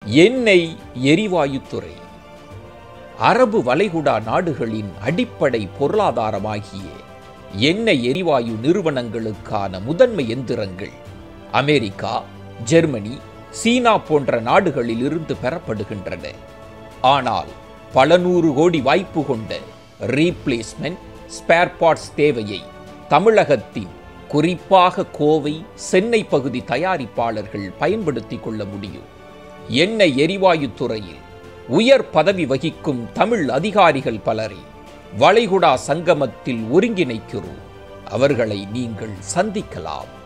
எண்ணெய் எரிவாயுத்துறை அரபு வளைகுடா நாடுகளின் அடிப்படை பொருளாதாரமாகிய எண்ணெய் எரிவாயு நிறுவனங்களுக்கான முதன்மை எந்திரங்கள் அமெரிக்கா ஜெர்மனி சீனா போன்ற நாடுகளில் இருந்து பெறப்படுகின்றன ஆனால் பல நூறு கோடி வாய்ப்பு கொண்ட ரீப்ளேஸ்மெண்ட் ஸ்பேர் பார்ட்ஸ் தேவையை தமிழகத்தின் குறிப்பாக கோவை சென்னை பகுதி தயாரிப்பாளர்கள் பயன்படுத்திக் கொள்ள முடியும் எண்ணெய் எரிவாயு துறையில் உயர் பதவி வகிக்கும் தமிழ் அதிகாரிகள் பலரை வளைகுடா சங்கமத்தில் ஒருங்கிணைக்கிறோம் அவர்களை நீங்கள் சந்திக்கலாம்